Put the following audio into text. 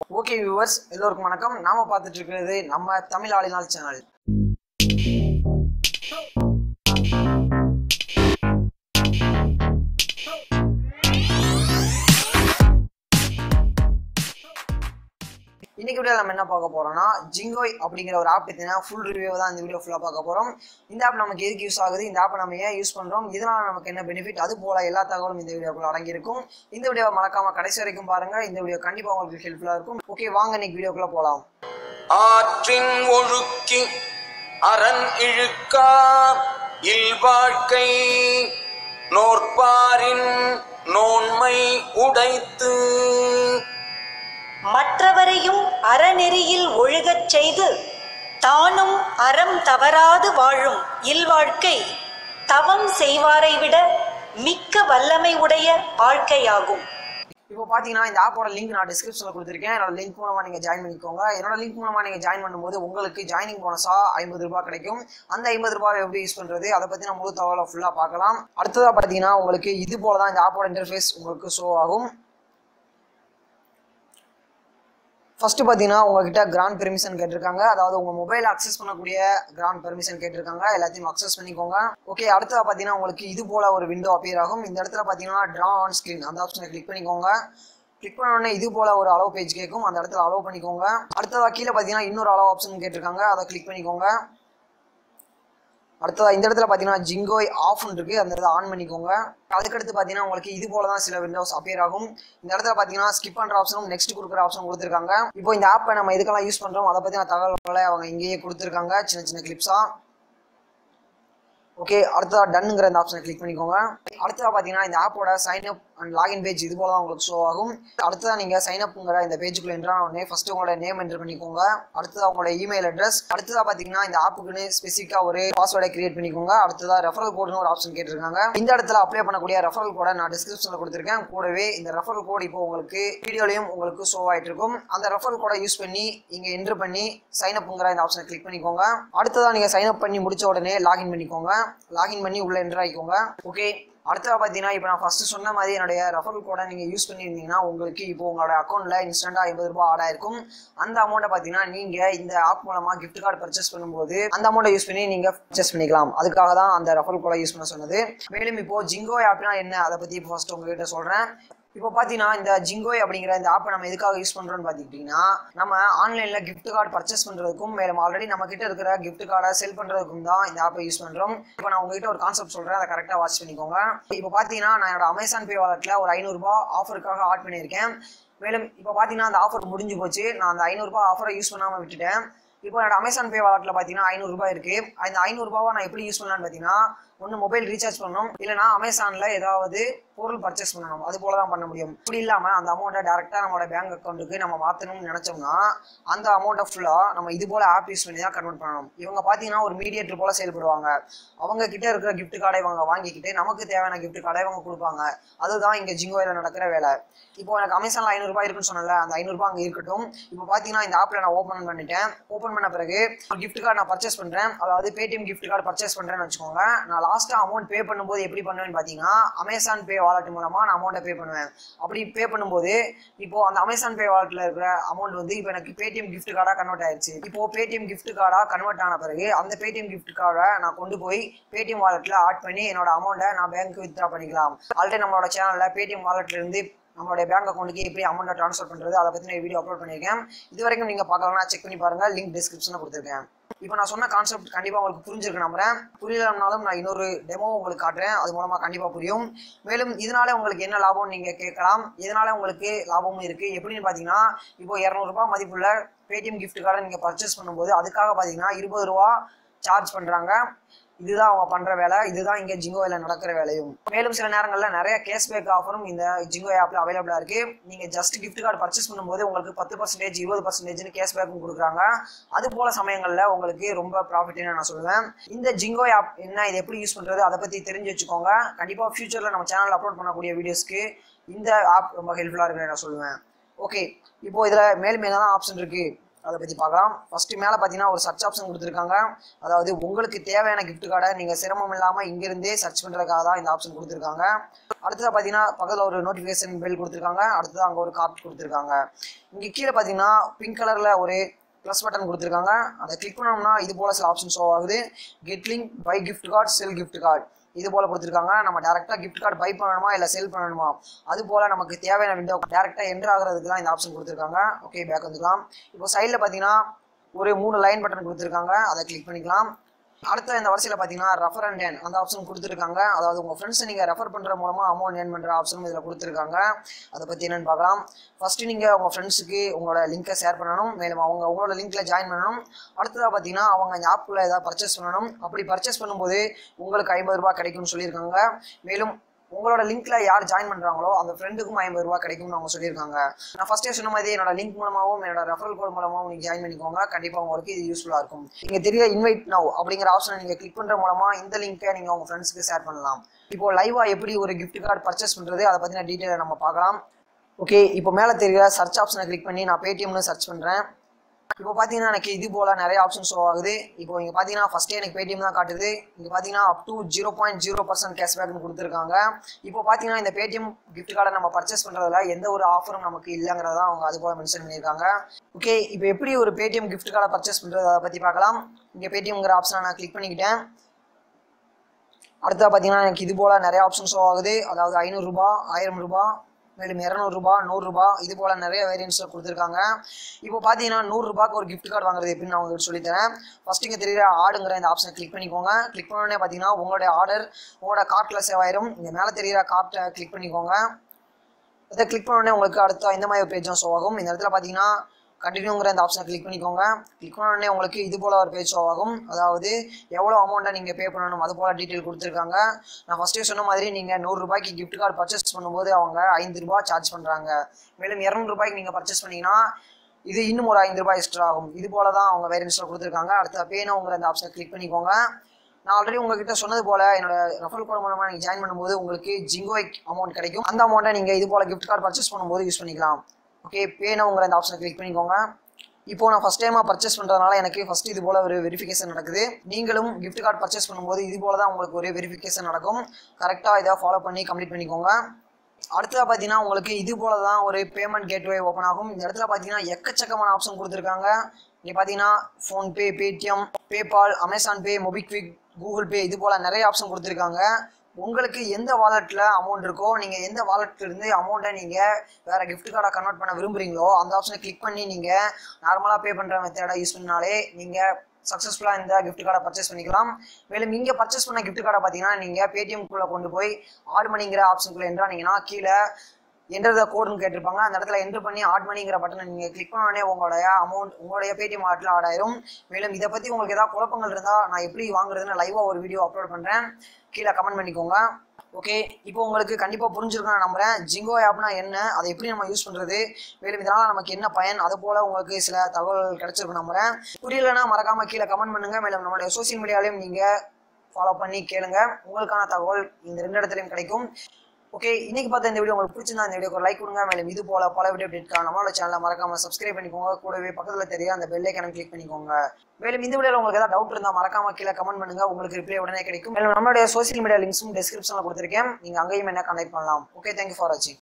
okay viewers எல்லோருக்கும் வணக்கம் நாம பார்த்துட்டு இருக்கிறது நம்ம தமிழ் ஆளினால் சேனல் இன்னைக்கு வீடியோ நம்ம என்ன பார்க்க போறோம்னா ஜிங்கோய் அப்படிங்கிற ஒரு ஆப் பத்தினா ஃபுல் ரிவ்யூ தான் இந்த வீடியோ ஃபுல்லாக பார்க்க போறோம் இந்த ஆப் நமக்கு எதுக்கு யூஸ் ஆகுது இந்த ஆப்பை நம்ம ஏன் யூஸ் பண்றோம் இதனால நமக்கு என்ன பெனிஃபிட் அது போல எல்லா தகவலும் இந்த வீடியோக்குள்ள அடங்கியிருக்கும் இந்த வீடியோவை மறக்காம கடைசி வரைக்கும் பாருங்க இந்த வீடியோ கண்டிப்பா உங்களுக்கு ஹெல்ப்ஃபுல்லா இருக்கும் ஓகே வாங்க இன்னைக்கு வீடியோக்குள்ள போலாம் ஆற்றின் ஒழுக்கி அரண் இழுக்கா இல்வாழ்க்கை நோற்பாரின் நோன்மை உடைத்து மற்றவரையும் அறநெறியில் ஒழுகச் செய்து தானும் அறம் தவறாது வாழும் இல்வாழ்க்கை தவம் செய்வாரை விட மிக்க வல்லமை உடைய வாழ்க்கையாகும் இப்போ பார்த்தீங்கன்னா இந்த ஆப்போட லிங்க் நான் டிஸ்கிரிப்ஷனில் கொடுத்துருக்கேன் என்னோட லிங்க் மூலமாக நீங்கள் ஜாயின் பண்ணிக்கோங்க என்னோட லிங்க் மூலமாக நீங்கள் ஜாயின் பண்ணும்போது உங்களுக்கு ஜாயினிங் போனஸாக ஐம்பது ரூபாய் கிடைக்கும் அந்த ஐம்பது ரூபாய் எப்படி யூஸ் பண்ணுறது அதை பற்றி நான் முழு தகவலை ஃபுல்லாக பார்க்கலாம் அடுத்ததாக பார்த்தீங்கன்னா உங்களுக்கு இது போல தான் இந்த ஆப்போட இன்டர்ஃபேஸ் உங்களுக்கு ஷோ ஆகும் ஃபர்ஸ்ட் பார்த்தீங்கன்னா உங்ககிட்ட கிராண்ட் பெர்மிஷன் கேட்டிருக்காங்க அதாவது உங்க மொபைல் அக்சஸ் பண்ணக்கூடிய கிராண்ட் பெர்மிஷன் கேட்டிருக்காங்க எல்லாத்தையும் அக்சஸ் பண்ணிக்கோங்க ஓகே அடுத்தது பார்த்தீங்கன்னா உங்களுக்கு இது போல ஒரு விண்டோ அப்பியர் ஆகும் இந்த இடத்துல பார்த்தீங்கன்னா ட்ரா ஆன் ஸ்க்ரீன் அந்த ஆப்ஷனை கிளிக் பண்ணிக்கோங்க கிளிக் பண்ண உடனே இது போல ஒரு அளவு பேஜ் கேட்கும் அந்த இடத்துல அலோவ் பண்ணிக்கோங்க அடுத்ததா கீழே பார்த்தீங்கன்னா இன்னொரு அளவு ஆப்ஷன் கேட்டிருக்காங்க அதை கிளிக் பண்ணிக்கோங்க அடுத்ததா இந்த இடத்துல பார்த்தீங்கன்னா ஜிங்கோய் ஆஃப்னு இருக்கு அந்த இடத்துல ஆன் பண்ணிக்கோங்க அதுக்கடுத்து பார்த்தீங்கன்னா உங்களுக்கு இது போல தான் சில விண்டோஸ் அப்பியர் ஆகும் இந்த இடத்துல பார்த்தீங்கன்னா ஸ்கிப் பண்ணுற ஆப்ஷனும் நெக்ஸ்ட் கொடுக்குற ஆப்ஷன் கொடுத்துருக்காங்க இப்போ இந்த ஆப்பை நம்ம எதுக்கெல்லாம் யூஸ் பண்ணுறோம் அதை பற்றின தகவல்களை அவங்க இங்கேயே கொடுத்துருக்காங்க சின்ன சின்ன கிளிப்ஸாக ஓகே அடுத்ததா டன்னுங்கிற இந்த ஆப்ஷனை கிளிக் பண்ணிக்கோங்க அடுத்ததா பார்த்தீங்கன்னா இந்த ஆப்போட sign up and login page இது போல தான் உங்களுக்கு ஷோ ஆகும் அடுத்ததா நீங்கள் சைன் அப்ங்கிற இந்த பேஜுக்குள்ள என்ட்ரான உடனே ஃபர்ஸ்ட் உங்களோட நேம் என்டர் பண்ணிக்கோங்க அடுத்ததா உங்களோட இமெயில் அட்ரஸ் அடுத்ததா பார்த்தீங்கன்னா இந்த ஆப்புக்குன்னு ஸ்பெசிஃபிக்காக ஒரு பாஸ்வேர்டை கிரியேட் பண்ணிக்கோங்க அடுத்ததா ரெஃபரல் கோடுன்னு ஒரு ஆப்ஷன் கேட்டிருக்காங்க இந்த இடத்துல அப்ளை பண்ணக்கூடிய ரெஃபரல் கோடை நான் டிஸ்கிரிப்ஷனில் கொடுத்துருக்கேன் கூடவே இந்த ரெஃபரல் கோட் இப்போ உங்களுக்கு வீடியோலையும் உங்களுக்கு ஷோ ஆயிட்டு இருக்கும் அந்த ரெஃபரல் கோடை யூஸ் பண்ணி இங்கே என்ட்ரு பண்ணி சைன் அப்ங்கிற இந்த ஆப்ஷனை கிளிக் பண்ணிக்கோங்க அடுத்ததா நீங்கள் சைன் அப் பண்ணி முடிச்ச உடனே லாகின் பண்ணிக்கோங்க லாகின் பண்ணி உள்ள என்ட்ரு ஆகிக்கோங்க ஓகே அடுத்ததா பார்த்தீங்கன்னா இப்போ நான் ஃபர்ஸ்ட் சொன்ன மாதிரி என்னுடைய ரெஃபரல் கோடை நீங்கள் யூஸ் பண்ணியிருந்தீங்கன்னா உங்களுக்கு இப்போ உங்களோட அக்கௌண்ட்டில் இன்ஸ்டண்ட்டாக ஐம்பது ரூபாய் ஆட் ஆயிருக்கும் அந்த அமௌண்ட்டை பார்த்தீங்கன்னா நீங்கள் இந்த ஆப் மூலமாக gift கார்டு பர்ச்சேஸ் பண்ணும்போது அந்த அமௌண்ட்டை யூஸ் பண்ணி நீங்கள் பர்ச்சேஸ் பண்ணிக்கலாம் அதுக்காக தான் அந்த ரெஃபரல் கோடை யூஸ் பண்ண சொன்னது மேலும் இப்போ ஜிங்கோ ஆப்னா என்ன அதை பற்றி இப்போ ஃபர்ஸ்ட் உங்ககிட்ட சொல்கிறேன் இப்போ பார்த்தீங்கன்னா இந்த ஜிங்கோய் அப்படிங்கிற இந்த ஆப்பை நம்ம எதுக்காக யூஸ் பண்ணுறோம்னு பார்த்துக்கிட்டிங்கன்னா நம்ம ஆன்லைனில் gift கார்டு பர்ச்சேஸ் பண்ணுறதுக்கும் மேலும் ஆல்ரெடி நம்ம கிட்ட இருக்கிற gift கார்டை செல் பண்ணுறதுக்கும் தான் இந்த ஆப்பை யூஸ் பண்ணுறோம் இப்போ நான் உங்ககிட்ட ஒரு கான்செப்ட் சொல்கிறேன் அதை கரெக்டாக வாட்ச் பண்ணிக்கோங்க இப்போ பார்த்தீங்கன்னா நான் என்னோட அமேசான் பே வாலெட்டில் ஒரு ஐநூறுரூபா ஆஃபருக்காக ஆட் பண்ணியிருக்கேன் மேலும் இப்போ பார்த்தீங்கன்னா அந்த ஆஃபர் முடிஞ்சு போச்சு நான் அந்த ஐநூறுரூபா ஆஃபரை யூஸ் பண்ணாமல் விட்டுட்டேன் இப்போ என்னோட அமேசான் பே வாலெட்டில் பார்த்தீங்கன்னா ஐநூறுரூபா இருக்குது அந்த ஐநூறுரூபாவை நான் எப்படி யூஸ் பண்ணலான்னு பார்த்தீங்கன்னா ஒன்று மொபைல் ரீசார்ஜ் பண்ணணும் இல்லைனா அமேசானில் ஏதாவது பொருள் பர்ச்சேஸ் பண்ணணும் அது போல தான் பண்ண முடியும் இப்படி இல்லாமல் அந்த அமௌண்ட்டை டேரெக்டாக நம்மளோட பேங்க் அக்கௌண்ட்டுக்கு நம்ம மாற்றணும்னு நினச்சோம்னா அந்த அமௌண்ட்டை ஃபுல்லாக நம்ம இது போல் ஆப் யூஸ் பண்ணி தான் கன்வெர்ட் பண்ணணும் இவங்க பார்த்தீங்கன்னா ஒரு மீடியேட்டர் போல செயல்படுவாங்க அவங்க கிட்ட இருக்கிற gift கார்டை இவங்க வாங்கிக்கிட்டு நமக்கு தேவையான gift கார்டை இவங்க கொடுப்பாங்க அதுதான் இங்கே ஜிங்கோயில் நடக்கிற வேலை இப்போ எனக்கு அமேசானில் ஐநூறுரூபா இருக்குன்னு சொன்னல அந்த ஐநூறுரூபா அங்கே இருக்கட்டும் இப்போ பார்த்தீங்கன்னா இந்த ஆப்பில் நான் ஓப்பன் பண்ணிட்டேன் ஓப்பன் பண்ண பிறகு ஒரு gift கார்டு நான் பர்ச்சேஸ் பண்ணுறேன் அதாவது பேடிஎம் gift கார்டு பர்ச்சேஸ் பண்ணுறேன்னு வச்சுக்கோங்க நான் லாஸ்ட்டாக அமௌண்ட் பே பண்ணும்போது எப்படி பண்ணுவேன்னு பார்த்தீங்கன்னா அமேசான் பே வாலெட் மூலமாக நான் அமௌண்ட்டை பே பண்ணுவேன் அப்படி பே பண்ணும்போது இப்போ அந்த அமேசான் பே வாலெட்டில் இருக்கிற அமௌண்ட் வந்து இப்போ எனக்கு பேடிஎம் gift கார்டாக கன்வெர்ட் ஆயிடுச்சு இப்போ பேடிஎம் gift கார்டாக கன்வெர்ட் ஆன பிறகு அந்த பேடிஎம் gift கார்டை நான் கொண்டு போய் பேடிஎம் வாலெட்டில் ஆட் பண்ணி என்னோட அமௌண்ட்டை நான் பேங்க்கு வித்ட்ரா பண்ணிக்கலாம் ஆல்ரெடி நம்மளோட சேனலில் பேடிஎம் வாலெட்ல இருந்து நம்மளுடைய பேங்க் அக்கௌண்ட்டுக்கு எப்படி அமௌண்ட்டை ட்ரான்ஸ்ஃபர் பண்ணுறது அதை பற்றி நான் வீடியோ அப்லோட் பண்ணியிருக்கேன் இது வரைக்கும் நீங்கள் பார்க்கலன்னா செக் பண்ணி பாருங்கள் லிங்க் டிஸ்கிரிப்ஷனில் கொடுத்துருக்கேன் இப்போ நான் சொன்ன கான்செப்ட் கண்டிப்பாக உங்களுக்கு புரிஞ்சிருக்கு நம்புறேன் புரியலனாலும் நான் இன்னொரு டெமோ உங்களுக்கு காட்டுறேன் அது மூலமாக கண்டிப்பாக புரியும் மேலும் இதனால உங்களுக்கு என்ன லாபம் நீங்கள் கேட்கலாம் இதனால உங்களுக்கு லாபமும் இருக்குது எப்படின்னு பார்த்தீங்கன்னா இப்போ இரநூறுபா மதிப்புள்ள பேடிஎம் gift கார்டை நீங்கள் பர்ச்சேஸ் பண்ணும்போது அதுக்காக பார்த்தீங்கன்னா இருபது ரூபா சார்ஜ் பண்ணுறாங்க இதுதான் அவங்க பண்ற வேலை இதுதான் இங்க ஜிங்கோவில் நடக்கிற வேலையும் மேலும் சில நேரங்களில் நிறைய கேஷ்பேக் ஆஃபரும் இந்த ஜிங்கோ ஆப்ல அவைலபிளா இருக்கு நீங்க ஜஸ்ட் gift கார்டு பர்ச்சேஸ் பண்ணும்போது உங்களுக்கு பத்து பர்சன்டேஜ் இருபது பர்சன்டேஜ்னு கேஷ்பேக்கும் கொடுக்குறாங்க அது போல சமயங்கள்ல உங்களுக்கு ரொம்ப ப்ராஃபிட்னு நான் சொல்லுவேன் இந்த ஜிங்கோ ஆப் என்ன இது எப்படி யூஸ் பண்றது அதை பத்தி தெரிஞ்சு வச்சுக்கோங்க கண்டிப்பா ஃபியூச்சர்ல நம்ம சேனல் அப்லோட் பண்ணக்கூடிய வீடியோஸ்க்கு இந்த ஆப் ரொம்ப ஹெல்ப்ஃபுல்லா இருக்குன்னு நான் சொல்லுவேன் ஓகே இப்போ இதுல மேலும் என்னதான் ஆப்ஷன் இருக்கு அதை பற்றி பார்க்கலாம் ஃபஸ்ட்டு மேலே பார்த்தீங்கன்னா ஒரு சர்ச் ஆப்ஷன் கொடுத்துருக்காங்க அதாவது உங்களுக்கு தேவையான கிஃப்ட் கார்டை நீங்கள் சிரமம் இல்லாமல் இங்கிருந்தே சர்ச் பண்ணுறதுக்காக தான் இந்த ஆப்ஷன் கொடுத்துருக்காங்க அடுத்ததாக பார்த்தீங்கன்னா பக்கத்தில் ஒரு நோட்டிஃபிகேஷன் பெல் கொடுத்துருக்காங்க அடுத்தது அங்கே ஒரு கார்ட் கொடுத்துருக்காங்க இங்கே கீழே பார்த்தீங்கன்னா பிங்க் கலரில் ஒரு ப்ளஸ் பட்டன் கொடுத்துருக்காங்க அதை கிளிக் பண்ணோம்னா இது போல சில ஆப்ஷன் ஷோ ஆகுது get link by gift card sell gift card இது போல கொடுத்துருக்காங்க நம்ம டேரெக்டாக கிஃப்ட் கார்டு பை பண்ணணுமா இல்லை செல் பண்ணணுமா அது போல நமக்கு தேவையான விண்டோ டேரெக்டாக என்ட்ரு ஆகிறதுக்கு தான் இந்த ஆப்ஷன் கொடுத்துருக்காங்க ஓகே பேக் வந்துக்கலாம் இப்போ சைடில் பார்த்தீங்கன்னா ஒரு மூணு லைன் பட்டன் கொடுத்துருக்காங்க அதை கிளிக் பண்ணிக்கலாம் அடுத்த இந்த வரிசையில் பார்த்தீங்கன்னா ரெஃபர் அண்ட் ஏர்ன் அந்த ஆப்ஷன் கொடுத்துருக்காங்க அதாவது உங்கள் ஃப்ரெண்ட்ஸை நீங்கள் ரெஃபர் பண்ணுற மூலமாக அமௌண்ட் ஏர்ன் பண்ணுற ஆப்ஷனும் இதில் கொடுத்துருக்காங்க அதை பற்றி என்னென்னு பார்க்கலாம் ஃபஸ்ட்டு நீங்கள் உங்கள் ஃப்ரெண்ட்ஸுக்கு உங்களோட லிங்க்கை ஷேர் பண்ணணும் மேலும் அவங்க உங்களோட லிங்க்கில் ஜாயின் பண்ணணும் அடுத்ததாக பார்த்தீங்கன்னா அவங்க இந்த ஆப்பில் ஏதாவது பர்ச்சேஸ் பண்ணணும் அப்படி பர்ச்சேஸ் பண்ணும்போது உங்களுக்கு ஐம்பது ரூபாய் கிடைக்கும்னு சொல்லியிருக்காங்க மேலும் உங்களோட லிங்க்ல யார் ஜாயின் பண்றாங்களோ அந்த ஃப்ரெண்டுக்கும் ஐம்பது ரூபா கிடைக்கும்னு அவங்க சொல்லியிருக்காங்க நான் ஃபர்ஸ்டே சொன்ன மாதிரி என்னோட லிங்க் மூலமாகவும் என்னோட ரெஃபரல் கோட் மூலமாகவும் நீங்க ஜாயின் பண்ணிக்கோங்க கண்டிப்பா உங்களுக்கு இது யூஸ்ஃபுல்லா இருக்கும் நீங்க தெரிய இன்வைட் நவ் அப்படிங்கிற ஆப்ஷனை நீங்க கிளிக் பண்ற மூலமா இந்த லிங்கை நீங்க உங்க ஃப்ரெண்ட்ஸ்க்கு ஷேர் பண்ணலாம் இப்போ லைவா எப்படி ஒரு கிஃப்ட் கார்டு பர்ச்சேஸ் பண்றது அதை பத்தின டீட்டெயிலை நம்ம பார்க்கலாம் ஓகே இப்போ மேலே தெரியல சர்ச் ஆப்ஷனை கிளிக் பண்ணி நான் பேடிஎம்னு சர்ச் பண்ணுறேன் இப்போ பார்த்தீங்கன்னா எனக்கு இது போல நிறைய ஆப்ஷன் ஷோ ஆகுது இப்போ இங்கே பார்த்தீங்கன்னா ஃபஸ்ட்டே எனக்கு பேடிஎம் தான் காட்டுது இங்கே பார்த்தீங்கன்னா up to zero point zero percent கேஷ்பேக்னு கொடுத்துருக்காங்க இப்போ பார்த்தீங்கன்னா இந்த பேடிஎம் கிஃப்ட் கார்டை நம்ம பர்ச்சேஸ் பண்ணுறதுல எந்த ஒரு ஆஃபரும் நமக்கு இல்லைங்கிறத அவங்க அது போல மென்ஷன் பண்ணியிருக்காங்க ஓகே இப்போ எப்படி ஒரு பேடிஎம் கிஃப்ட் கார்டை பர்ச்சேஸ் பண்ணுறது அதை பற்றி பார்க்கலாம் இங்கே பேடிஎம்ங்கிற ஆப்ஷனை நான் கிளிக் பண்ணிக்கிட்டேன் அடுத்தா பார்த்தீங்கன்னா எனக்கு இது போல் நிறைய ஆப்ஷன் ஷோ ஆகுது அதாவது ஐநூறுரூபா ஆயிரம் ரூபாய் மேலும் இரநூறுபா நூறுரூபா இது போல் நிறைய வேரியன்ஸில் கொடுத்துருக்காங்க இப்போ பார்த்தீங்கன்னா நூறுரூபாக்கு ஒரு கிஃப்ட் கார்டு வாங்குறது எப்படின்னு நான் உங்களுக்கு சொல்லித்தரேன் ஃபஸ்ட்டு இங்கே தெரியுற ஆடுங்கிற இந்த ஆப்ஷனை கிளிக் பண்ணிக்கோங்க கிளிக் பண்ணோடனே பார்த்தீங்கன்னா உங்களுடைய ஆர்டர் உங்களோட கார்ட்டில் சேவ் ஆயிரும் இங்கே மேலே தெரியுற கார்ட்டை கிளிக் பண்ணிக்கோங்க அதை கிளிக் பண்ணோடனே உங்களுக்கு அடுத்த இந்த மாதிரி ஒரு பேஜும் ஷோ ஆகும் இந்த இடத்துல பார்த்தீங்கன்னா கண்டினியூங்கிற இந்த ஆப்ஷனை கிளிக் பண்ணிக்கோங்க கிளிக் பண்ண உடனே உங்களுக்கு இது போல ஒரு பேஜ் ஷோ ஆகும் அதாவது எவ்வளோ அமௌண்ட்டை நீங்கள் பே பண்ணணும் அது போல டீட்டெயில் கொடுத்துருக்காங்க நான் ஃபஸ்ட்டே சொன்ன மாதிரி நீங்கள் நூறுரூபாய்க்கு கிஃப்ட் கார்டு பர்ச்சேஸ் பண்ணும்போது அவங்க ஐந்து ரூபாய் சார்ஜ் பண்ணுறாங்க மேலும் இரநூறுபாய்க்கு நீங்கள் பர்ச்சேஸ் பண்ணீங்கன்னா இது இன்னும் ஒரு ஐந்து ரூபாய் எக்ஸ்ட்ரா ஆகும் இது போல தான் அவங்க வேரியன்ஸில் கொடுத்துருக்காங்க அடுத்த பேனோங்கிற இந்த ஆப்ஷனை கிளிக் பண்ணிக்கோங்க நான் ஆல்ரெடி உங்ககிட்ட சொன்னது போல என்னோட ரெஃபரல் கோட் மூலமாக நீங்கள் ஜாயின் பண்ணும்போது உங்களுக்கு ஜிங்கோய் அமௌண்ட் கிடைக்கும் அந்த அமௌண்ட்டை நீங்கள் இது போல கிஃப்ட் கார்டு பர்ச்சேஸ் பண்ணும்போது யூஸ் பண்ணிக்கலாம் ஓகே பேனோங்கிற இந்த ஆப்ஷனை கிளிக் பண்ணிக்கோங்க இப்போ நான் ஃபஸ்ட் டைமாக பர்ச்சேஸ் பண்ணுறதுனால எனக்கு ஃபஸ்ட் இது போல ஒரு வெரிஃபிகேஷன் நடக்குது நீங்களும் கிஃப்ட் கார்டு பர்ச்சேஸ் பண்ணும்போது இது போல தான் உங்களுக்கு ஒரு வெரிஃபிகேஷன் நடக்கும் கரெக்டாக இதை ஃபாலோ பண்ணி கம்ப்ளீட் பண்ணிக்கோங்க அடுத்ததாக பார்த்தீங்கன்னா உங்களுக்கு இது போல தான் ஒரு பேமெண்ட் கேட்வே ஓப்பன் ஆகும் இந்த இடத்துல பார்த்தீங்கன்னா எக்கச்சக்கமான ஆப்ஷன் கொடுத்துருக்காங்க இங்கே பார்த்தீங்கன்னா PhonePe Paytm PayPal Amazon Pay MobiKwik Google Pay இது போல் நிறைய ஆப்ஷன் கொடுத்துருக்காங்க உங்களுக்கு எந்த வாலெட்டில் அமௌண்ட் இருக்கோ நீங்கள் எந்த வாலெட்ல இருந்து அமௌண்ட்டை நீங்கள் வேறு gift கார்டாக கன்வெர்ட் பண்ண விரும்புகிறீங்களோ அந்த ஆப்ஷனை கிளிக் பண்ணி நீங்கள் நார்மலாக பே பண்ணுற மெத்தடை யூஸ் பண்ணாலே நீங்கள் சக்ஸஸ்ஃபுல்லாக இந்த gift கார்டை பர்ச்சேஸ் பண்ணிக்கலாம் மேலும் இங்கே பர்ச்சேஸ் பண்ண gift கார்டை பார்த்தீங்கன்னா நீங்கள் பேடிஎம்குள்ளே கொண்டு போய் ஆட் மணிங்கிற ஆப்ஷனுக்குள்ளே என்றானீங்கன்னா கீழே என்டர் த கோடுன்னு கேட்டிருப்பாங்க அந்த இடத்துல என்டர் பண்ணி ஆட் மணிங்கிற பட்டனை நீங்கள் கிளிக் பண்ண உடனே உங்களுடைய அமௌண்ட் உங்களுடைய பேடிஎம் ஆட்டில் ஆட் ஆயிரும் மேலும் இதை பற்றி உங்களுக்கு ஏதாவது குழப்பங்கள் இருந்தால் நான் எப்படி வாங்குறதுன்னு லைவாக ஒரு வீடியோ அப்லோட் பண்ணுறேன் கீழே கமெண்ட் பண்ணிக்கோங்க ஓகே இப்போ உங்களுக்கு கண்டிப்பாக புரிஞ்சிருக்கும் நான் நம்புறேன் ஜிங்கோ ஆப்னா என்ன அதை எப்படி நம்ம யூஸ் பண்ணுறது மேலும் இதனால் நமக்கு என்ன பயன் அது போல் உங்களுக்கு சில தகவல்கள் கிடைச்சிருக்கும் நம்புறேன் புரியலன்னா மறக்காமல் கீழே கமெண்ட் பண்ணுங்கள் மேலும் நம்மளுடைய சோஷியல் மீடியாலையும் நீங்கள் ஃபாலோ பண்ணி கேளுங்க உங்களுக்கான தகவல் இந்த ரெண்டு இடத்துலையும் கிடைக்கும் ஓகே இன்னைக்கு பார்த்த இந்த வீடியோ உங்களுக்கு பிடிச்சிருந்தா இந்த வீடியோக்கு லைக் கொடுங்க மேலும் இது போல பல வீடியோ அப்டேட்காக நம்மளோட சேனலை மறக்காம சப்ஸ்கிரைப் பண்ணிக்கோங்க கூடவே பக்கத்தில் தெரிய அந்த பெல் ஐக்கனை கிளிக் பண்ணிக்கோங்க மேலும் இந்த வீடியோவில் உங்களுக்கு ஏதாவது டவுட் இருந்தால் மறக்காம கீழே கமெண்ட் பண்ணுங்க உங்களுக்கு ரிப்ளை உடனே கிடைக்கும் மேலும் நம்மளுடைய சோஷியல் மீடியா லிங்க்ஸும் டிஸ்கிரிப்ஷனில் கொடுத்துருக்கேன் நீங்கள் அங்கேயும் என்ன கனெக்ட் பண்ணலாம் ஓகே தேங்க்யூ ஃபார் வாட்சிங்